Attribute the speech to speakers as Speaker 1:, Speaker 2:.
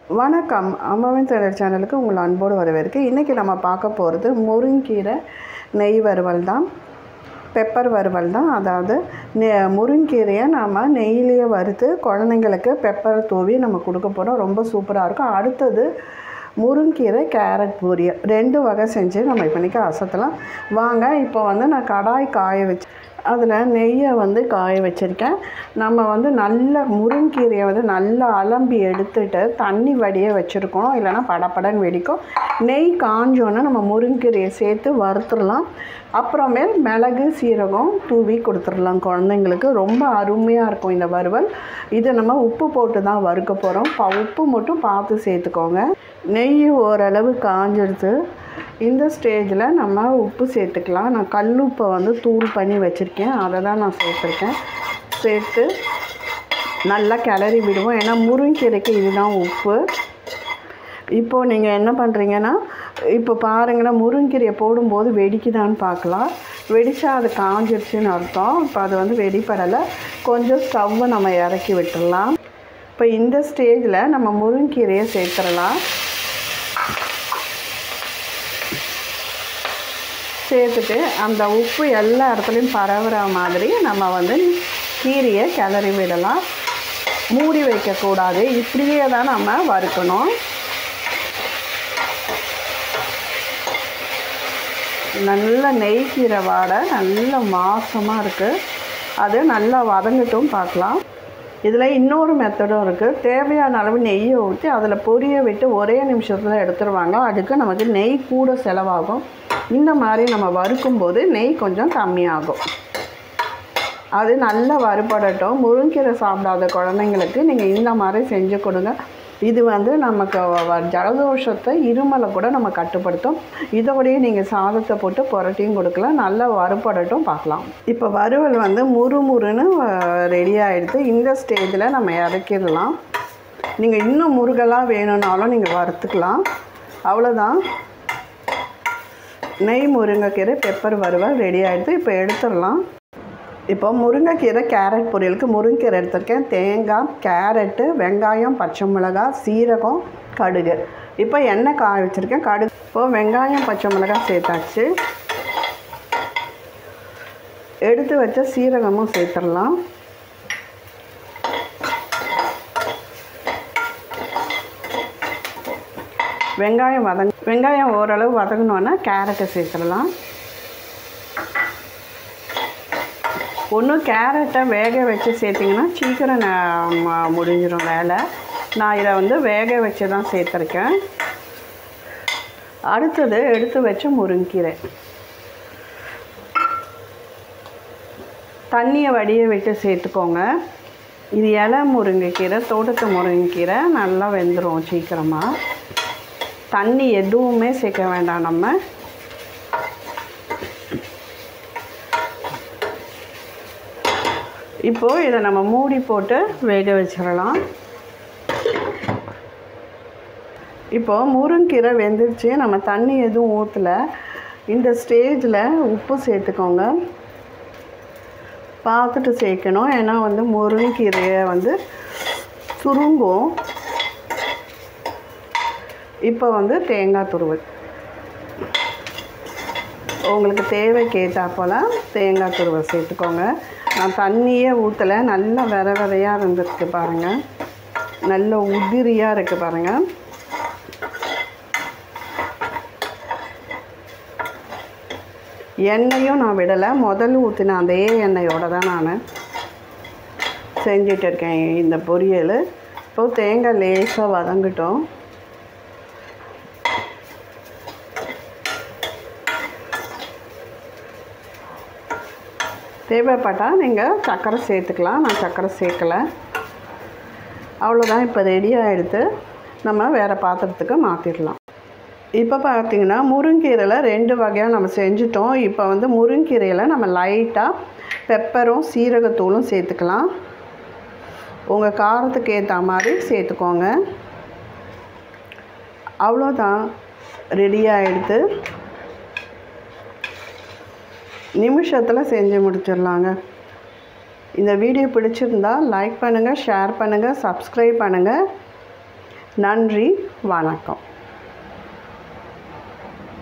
Speaker 1: வணக்கம் அம்மாவின் தேடல் சேனலுக்கு உங்களை அன்போடு வரவேற்கு இன்றைக்கி நம்ம பார்க்க போகிறது முருங்கீரை நெய் வறுவல் தான் பெப்பர் வறுவல் தான் அதாவது நெ முருங்கீரையை நம்ம நெய்யிலேயே வறுத்து குழந்தைங்களுக்கு பெப்பர் தூவி நம்ம கொடுக்க போகிறோம் ரொம்ப சூப்பராக இருக்கும் அடுத்தது முருங்கீரை கேரட் பொரியல் ரெண்டு வகை செஞ்சு நம்ம இப்போ இன்றைக்கி அசத்தலாம் வாங்க இப்போ வந்து நான் கடாய் காய வச்சு அதில் நெய்யை வந்து காய வச்சுருக்கேன் நம்ம வந்து நல்ல முருங்கீரையை வந்து நல்லா அலம்பி எடுத்துட்டு தண்ணி வடிய வச்சுருக்கணும் இல்லைன்னா படபடன்னு வெடிக்கும் நெய் காஞ்சோன்னே நம்ம முருங்கீரையை சேர்த்து வறுத்துடலாம் அப்புறமேல் மிளகு சீரகம் தூவி கொடுத்துடலாம் குழந்தைங்களுக்கு ரொம்ப அருமையாக இருக்கும் இந்த வறுவல் இது நம்ம உப்பு போட்டு தான் வறுக்க போகிறோம் ப உப்பு மட்டும் பார்த்து சேர்த்துக்கோங்க நெய் ஓரளவு காஞ்சிடுது இந்த ஸ்டேஜில் நம்ம உப்பு சேர்த்துக்கலாம் நான் கல் உப்பை வந்து தூள் பண்ணி வச்சுருக்கேன் அதை தான் நான் சேர்த்துருக்கேன் சேர்த்து நல்லா கிளறி விடுவோம் ஏன்னா முருங்கீரைக்கு இதுதான் உப்பு இப்போது நீங்கள் என்ன பண்ணுறீங்கன்னா இப்போ பாருங்களேன் முருங்கீரையை போடும்போது வெடிக்குதான்னு பார்க்கலாம் வெடித்தா அது காஞ்சிருச்சுன்னு அர்த்தம் இப்போ அது வந்து வெடிப்படலை கொஞ்சம் ஸ்டவ்வை நம்ம இறக்கி விட்டுடலாம் இப்போ இந்த ஸ்டேஜில் நம்ம முருங்கீரையை சேர்த்துடலாம் சேர்த்துட்டு அந்த உப்பு எல்லா இடத்துலையும் பரவுற மாதிரி நம்ம வந்து கீரையை கிளறி விடலாம் மூடி வைக்கக்கூடாது இப்படியே தான் நம்ம வறுக்கணும் நல்ல நெய் கீரை வாடை நல்ல வாசமாக இருக்குது அது நல்லா வதங்கட்டும் பார்க்கலாம் இதில் இன்னொரு மெத்தடும் இருக்குது தேவையான அளவு நெய்யை ஊற்றி அதில் பொரிய விட்டு ஒரே நிமிஷத்தில் எடுத்துருவாங்க அதுக்கு நமக்கு நெய் கூட செலவாகும் இந்த மாதிரி நம்ம வறுக்கும்போது நெய் கொஞ்சம் கம்மியாகும் அது நல்லா வறுபடட்டும் முருங்கீரை சாப்பிடாத குழந்தைங்களுக்கு நீங்கள் இந்த மாதிரி செஞ்சு கொடுங்க இது வந்து நமக்கு ஜலதோஷத்தை இருமலை கூட நம்ம கட்டுப்படுத்தும் இதோடையே நீங்கள் சாதத்தை போட்டு புரட்டியும் கொடுக்கலாம் நல்லா வறுபடட்டும் பார்க்கலாம் இப்போ வறுவல் வந்து முறுமுறுன்னு ரெடி ஆகிடுது இந்த ஸ்டேஜில் நம்ம இறக்கிடலாம் நீங்கள் இன்னும் முருகலாக வேணும்னாலும் நீங்கள் வறுத்துக்கலாம் அவ்வளோதான் நெய் முருங்கைக்கீரை பெப்பர் வறுவல் ரெடி ஆகிடுது இப்போ எடுத்துடலாம் இப்போ முருங்கைக்கீரை கேரட் பொரியலுக்கு முருங்கைக்கீரை எடுத்திருக்கேன் தேங்காய் கேரட்டு வெங்காயம் பச்சை மிளகாய் சீரகம் கடுகு இப்போ எண்ணெய் காய வச்சுருக்கேன் கடுகு இப்போது வெங்காயம் பச்சை மிளகாய் சேர்த்தாச்சு எடுத்து வச்ச சீரகமும் சேர்த்துடலாம் வெங்காயம் வதங் வெங்காயம் ஓரளவு வதங்கினோன்னா கேரட்டை சேர்த்துடலாம் ஒன்று கேரட்டை வேக வச்சு சேர்த்திங்கன்னா சீக்கிரம் முடிஞ்சிடும் வேலை நான் இதை வந்து வேக வச்சு தான் சேர்த்துருக்கேன் அடுத்தது எடுத்து வச்ச முருங்கீரை தண்ணியை வடிய விட்டு சேர்த்துக்கோங்க இது இலை முருங்கைக்கீரை தோட்டத்து முருங்கைக்கீரை நல்லா வெந்துடும் சீக்கிரமாக தண்ணி எதுவுமே சேர்க்க வேண்டாம் நம்ம இப்போது இதை நம்ம மூடி போட்டு வேக வச்சிடலாம் இப்போது முருங்கீரை வெந்துருச்சு நம்ம தண்ணி எதுவும் ஊற்றலை இந்த ஸ்டேஜில் உப்பு சேர்த்துக்கோங்க பார்த்துட்டு சேர்க்கணும் ஏன்னா வந்து முருங்கீரையை வந்து சுருங்கும் இப்போ வந்து தேங்காய் துருவல் உங்களுக்கு தேவைக்கு ஏற்றாப்போல் தேங்காய் துருவல் சேர்த்துக்கோங்க நான் தண்ணியே ஊற்றலை நல்லா வித விதையாக இருந்துருக்கு பாருங்கள் நல்ல உதிரியாக இருக்குது பாருங்கள் எண்ணெயும் நான் விடலை முதல்ல ஊற்றின அதே எண்ணெயோடு தான் நான் செஞ்சிட்டு இருக்கேன் இந்த பொரியல் இப்போது தேங்காய் லேசாக வதங்கட்டும் தேவைப்பட்டால் நீங்கள் சர்க்கரை சேர்த்துக்கலாம் நான் சர்க்கரை சேர்க்கலை அவ்வளோதான் இப்போ ரெடி ஆகிடுத்து நம்ம வேறு பாத்திரத்துக்கு மாற்றிடலாம் இப்போ பார்த்திங்கன்னா முருங்கீரையில் ரெண்டு வகையாக நம்ம செஞ்சுட்டோம் இப்போ வந்து முருங்கீரையில் நம்ம லைட்டாக பெப்பரும் சீரகத்தூளும் சேர்த்துக்கலாம் உங்கள் காரத்துக்கு ஏற்ற மாதிரி சேர்த்துக்கோங்க அவ்வளோதான் ரெடி ஆகிடுது நிமிஷத்தில் செஞ்சு முடிச்சிடலாங்க இந்த வீடியோ பிடிச்சிருந்தா லைக் பண்ணுங்கள் ஷேர் பண்ணுங்கள் சப்ஸ்கிரைப் பண்ணுங்கள் நன்றி வணக்கம்